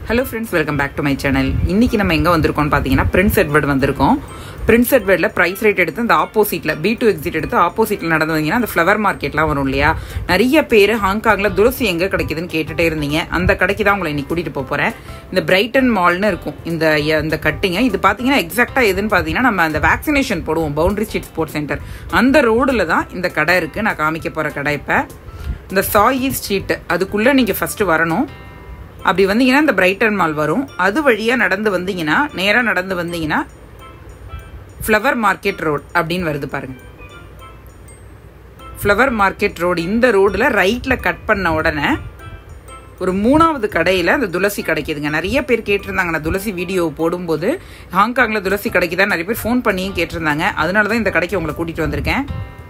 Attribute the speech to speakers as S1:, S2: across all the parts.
S1: hello friends welcome back to my channel இன்னைக்கு நம்ம எங்கே வந்திருக்கோம்னு பார்த்தீங்கன்னா பிரின்ஸ் எட்வர்ட் வந்திருக்கோம் பிரின்ஸ் எட்வர்டில் ப்ரைஸ் ரேட் எடுத்து அந்த ஆப்போசிட்டில் பி டூ எக்ஸிட் எடுத்து ஆப்போசிட்டில் நடந்து வந்தீங்கன்னா அந்த ஃப்ளவர் மார்க்கெட்லாம் வரும் இல்லையா நிறைய பேர் ஹாங்காங்கில் துளசி எங்கே கிடைக்குதுன்னு கேட்டுட்டே இருந்தீங்க அந்த கடைக்கு தான் உங்களை இன்னைக்கு கூட்டிகிட்டு போக போகிறேன் இந்த பிரைட்டன் மால்னு இருக்கும் இந்த இந்த கட்டிங்க இது பார்த்தீங்கன்னா எக்ஸாக்டாக எதுன்னு பார்த்தீங்கன்னா நம்ம அந்த வேக்சினேஷன் போடுவோம் பவுண்டரி ஸ்ட்ரீட் ஸ்போர்ட்ஸ் சென்டர் அந்த ரோடில் தான் இந்த கடை இருக்குது நான் காமிக்க போகிற கடை இப்போ இந்த சாயி ஸ்ட்ரீட் அதுக்குள்ளே நீங்கள் ஃபஸ்ட்டு வரணும் அப்படி வந்தீங்கன்னா இந்த பிரைட்டன் மால் வரும் அது வழியாக நடந்து வந்தீங்கன்னா நேராக நடந்து வந்தீங்கன்னா ஃப்ளவர் மார்க்கெட் ரோட் அப்படின்னு வருது பாருங்க ஃப்ளவர் மார்க்கெட் ரோடு இந்த ரோடில் ரைட்டில் கட் பண்ண உடனே ஒரு மூணாவது கடையில் அந்த துளசி கிடைக்குதுங்க நிறைய பேர் கேட்டிருந்தாங்க நான் துளசி வீடியோ போடும்போது ஹாங்காங்கில் துளசி கிடைக்குதா நிறைய பேர் ஃபோன் பண்ணியும் கேட்டிருந்தாங்க அதனால தான் இந்த கடைக்கு உங்களை கூட்டிகிட்டு வந்திருக்கேன்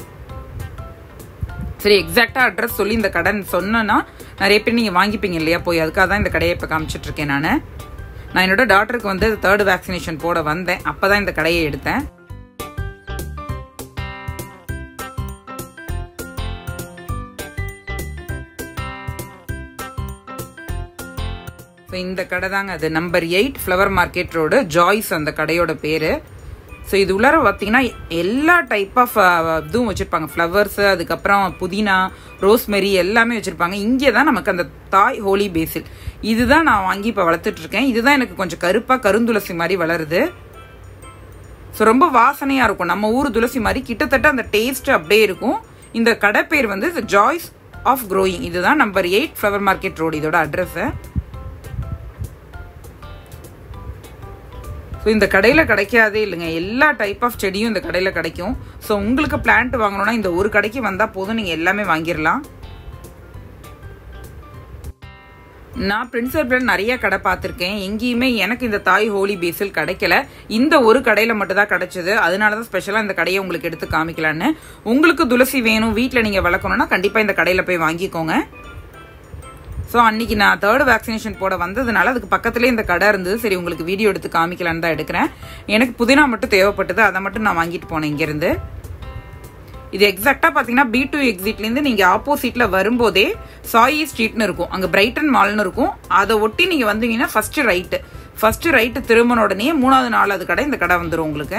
S1: சரி எக்ஸாக்டாக அட்ரஸ் சொல்லி இந்த கடன் சொன்னேன்னா நிறைய பேர் நீங்கள் வாங்கிப்பீங்க இல்லையா போய் அதுக்காக தான் இந்த கடையை இப்போ காமிச்சிட்ருக்கேன் நான் நான் என்னோட டாக்டருக்கு வந்து தேர்ட் வேக்சினேஷன் போட வந்தேன் அப்போ தான் இந்த கடையை எடுத்தேன் ஸோ இந்த கடை தாங்க அது number eight flower market road Joys அந்த கடையோட பேர் ஸோ இது உள்ளார பார்த்தீங்கன்னா எல்லா டைப் ஆஃப் இதுவும் வச்சுருப்பாங்க ஃப்ளவர்ஸு அதுக்கப்புறம் புதினா ரோஸ்மெரி எல்லாமே வச்சுருப்பாங்க இங்கே தான் நமக்கு அந்த தாய் ஹோலி பேசில் இதுதான் நான் வாங்கி இப்போ வளர்த்துட்ருக்கேன் இதுதான் எனக்கு கொஞ்சம் கருப்பாக கருந்துளசி மாதிரி வளருது ஸோ ரொம்ப வாசனையாக இருக்கும் நம்ம ஊர் துளசி மாதிரி கிட்டத்தட்ட அந்த டேஸ்ட் அப்படியே இருக்கும் இந்த கடை பேர் வந்து ஜாய்ஸ் ஆஃப் க்ரோயிங் இதுதான் number eight flower market road இதோட அட்ரஸை ஸோ இந்த கடையில் கிடைக்காதே இல்லைங்க எல்லா டைப் ஆஃப் செடியும் இந்த கடையில் கிடைக்கும் ஸோ உங்களுக்கு பிளான்ட் வாங்கணும்னா இந்த ஒரு கடைக்கு வந்தால் போதும் நீங்கள் எல்லாமே வாங்கிடலாம் நான் பிரின்சல் நிறைய கடை பார்த்துருக்கேன் எங்கேயுமே எனக்கு இந்த தாய் ஹோலி பேஸில் கிடைக்கல இந்த ஒரு கடையில் மட்டும் தான் கிடைச்சது அதனால தான் ஸ்பெஷலாக இந்த கடையை உங்களுக்கு எடுத்து காமிக்கலான்னு உங்களுக்கு துளசி வேணும் வீட்டில் நீங்கள் வளர்க்கணும்னா கண்டிப்பாக இந்த கடையில் போய் வாங்கிக்கோங்க ஸோ அன்னைக்கு நான் தேர்ட் வேக்சினேஷன் போட வந்ததுனால அதுக்கு பக்கத்துலேயே இந்த கடை இருந்தது சரி உங்களுக்கு வீடியோ எடுத்து காமிக்கலான்னு தான் எடுக்கிறேன் எனக்கு புதினா மட்டும் தேவைப்பட்டது அதை மட்டும் நான் வாங்கிட்டு போனேன் இங்கேருந்து இது எக்ஸாக்டாக பார்த்தீங்கன்னா பி டூ எக்ஸிட்லேருந்து நீங்கள் ஆப்போசிட்டில் வரும்போதே சாயி ஸ்ட்ரீட்னு இருக்கும் அங்கே பிரைட்டன் மால்னு இருக்கும் அதை ஒட்டி நீங்கள் வந்தீங்கன்னா ஃபஸ்ட்டு ரைட்டு ஃபஸ்ட்டு ரைட்டு திரும்பின உடனே மூணாவது நாலாவது கடை இந்த கடை வந்துடும் உங்களுக்கு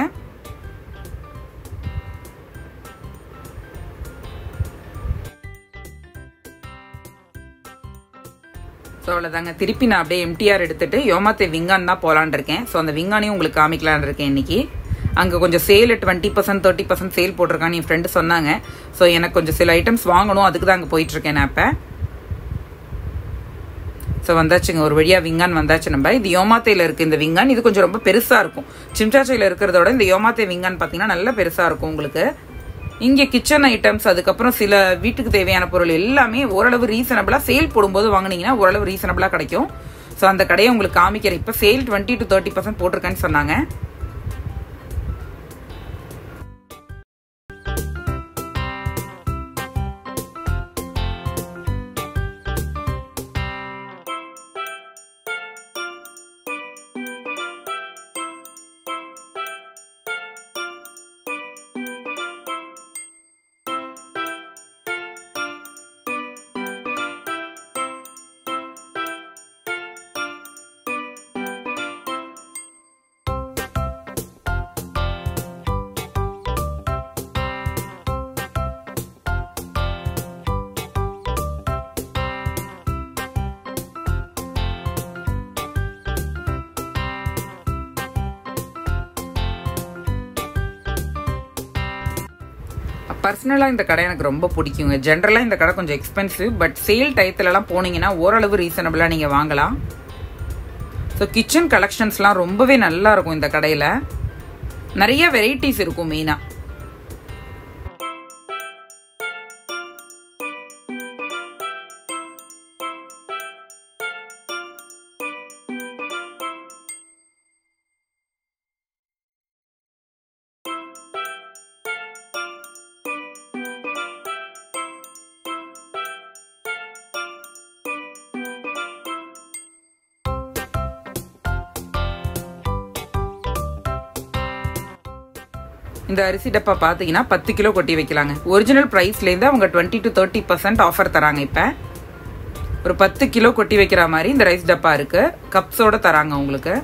S1: ஸோ அவ்வளோதாங்க திருப்பி நான் அப்படியே எம்டிஆர் எடுத்துட்டு யோமாத்தே விங்கான் தான் போகலான் இருக்கேன் ஸோ அந்த விங்கானையும் உங்களுக்கு காமிக்கலான் இருக்கேன் இன்னைக்கு அங்கே கொஞ்சம் sale twenty percent thirty percent sale போட்டிருக்கான்னு என் ஃப்ரெண்டு சொன்னாங்க ஸோ எனக்கு கொஞ்சம் சில ஐட்டம்ஸ் வாங்கணும் அதுக்கு தான் அங்கே போயிட்டுருக்கேன் நான் இப்போ ஸோ வந்தாச்சுங்க ஒரு வழியாக விங்கான் வந்தாச்சு நம்ம இது யோமாத்தையில் இருக்குது இந்த விங்கான் இது கொஞ்சம் ரொம்ப பெருசாக இருக்கும் சிம்சாச்சையில் இருக்கிறதோட இந்த யோமாத்தே விங்கான் பார்த்தீங்கன்னா நல்ல பெருசாக இருக்கும் உங்களுக்கு இங்கே கிச்சன் ஐட்டம்ஸ் அதுக்கப்புறம் சில வீட்டுக்கு தேவையான பொருள் எல்லாமே ஓரளவு ரீசனபிளாக சேல் போடும்போது வாங்கினீங்கன்னா ஓரளவு ரீசனபிளாக கிடைக்கும் ஸோ அந்த கடையை உங்களுக்கு காமிக்கிறேன் இப்போ sale twenty to thirty percent போட்டிருக்கேன்னு சொன்னாங்க பர்சனலாக இந்த கடை எனக்கு ரொம்ப பிடிக்குங்க ஜென்ரலாக இந்த கடை கொஞ்சம் எக்ஸ்பென்சிவ் பட் சேல் டயத்துலலாம் போனீங்கன்னா ஓரளவு ரீசனபிளாக நீங்கள் வாங்கலாம் ஸோ கிச்சன் கலெக்ஷன்ஸ்லாம் ரொம்பவே நல்லா இருக்கும் இந்த கடையில் நிறைய வெரைட்டிஸ் இருக்கும் மெயினாக இந்த அரிசி டப்பா பார்த்தீங்கன்னா பத்து கிலோ கொட்டி வைக்கலாங்க ஒரிஜினல் ப்ரைஸ்லேருந்து அவங்க twenty to thirty percent offer தராங்க இப்போ ஒரு பத்து கிலோ கொட்டி வைக்கிற மாதிரி இந்த ரைஸ் டப்பா இருக்கு கப்ஸோட தராங்க உங்களுக்கு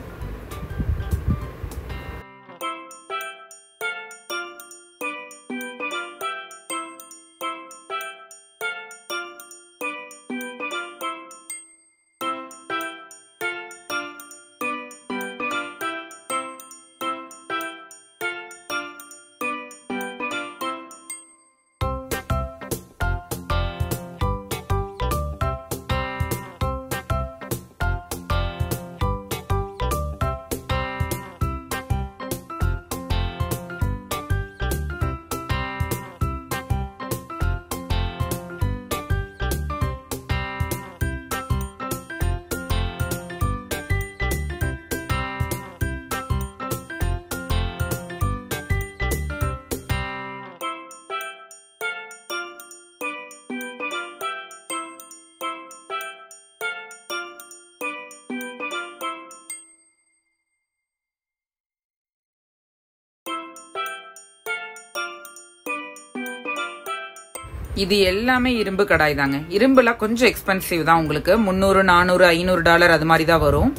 S1: இது எல்லாமே இரும்பு கடாய் தாங்க இரும்புலாம் கொஞ்சம் எக்ஸ்பென்சிவ் தான் உங்களுக்கு முந்நூறு நானூறு ஐநூறு டாலர் அது மாதிரி தான் வரும்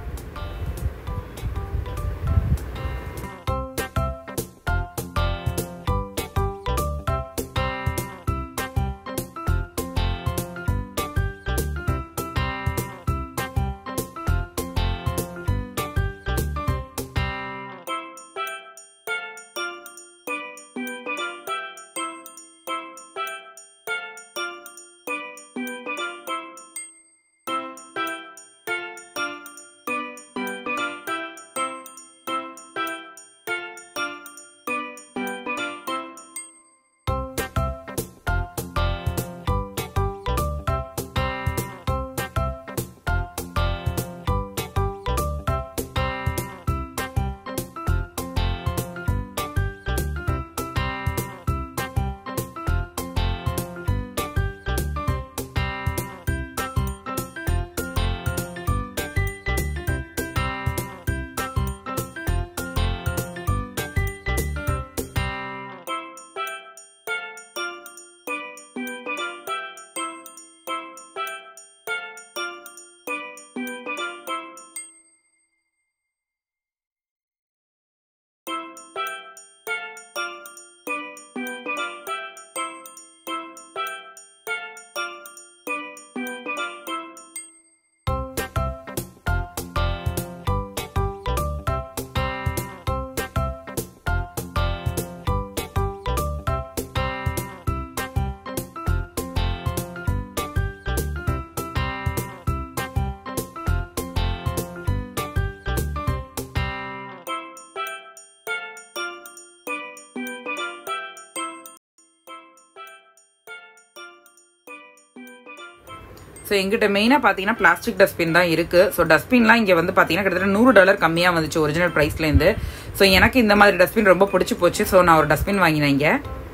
S1: ஸோ எங்கிட்ட மெயினாக பார்த்தீங்கன்னா பிளாஸ்டிக் டஸ்ட்பின் தான் இருக்குது ஸோ டஸ்ட்பின்லாம் இங்கே வந்து பார்த்தீங்கன்னா கிட்டத்தட்ட நூறு டாலர் கம்மியாக வந்துச்சு ஒரிஜினல் ப்ரைஸ்லேருந்து ஸோ எனக்கு இந்த மாதிரி டஸ்ட்பின் ரொம்ப பிடிச்சி போச்சு ஸோ நான் ஒரு டஸ்ட்பின் வாங்கினேன் இங்கே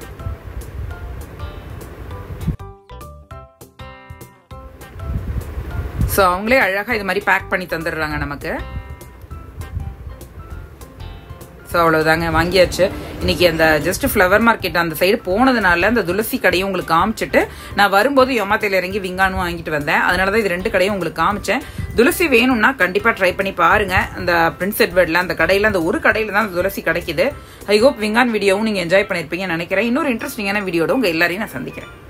S1: ஸோ அவங்களே அழகாக இது மாதிரி பேக் பண்ணி தந்துடுறாங்க நமக்கு ஸோ அவ்வளோதாங்க வாங்கியாச்சு இன்னைக்கு அந்த ஜஸ்ட் ஃப்ளவர் மார்க்கெட் அந்த சைடு போனதுனால அந்த துளசி கடையும் உங்களுக்கு காமிச்சிட்டு நான் வரும்போது யோமாத்தையில் இறங்கி விங்கானும் வாங்கிட்டு வந்தேன் அதனால தான் இது ரெண்டு கடையும் உங்களுக்கு காமிச்சேன் துளசி வேணும்னா கண்டிப்பாக ட்ரை பண்ணி பாருங்க அந்த பிரின்ஸ் எட்வர்டில் அந்த கடையில் அந்த ஒரு கடையில் தான் அந்த துளசி கிடைக்குது ஐ ஹோப் விங்கான் வீடியோவும் நீங்கள் என்ஜாய் பண்ணியிருப்பீங்கன்னு நினைக்கிறேன் இன்னொரு இன்ட்ரெஸ்டிங்கான வீடியோட உங்கள் எல்லாரையும் நான் சந்திக்கிறேன்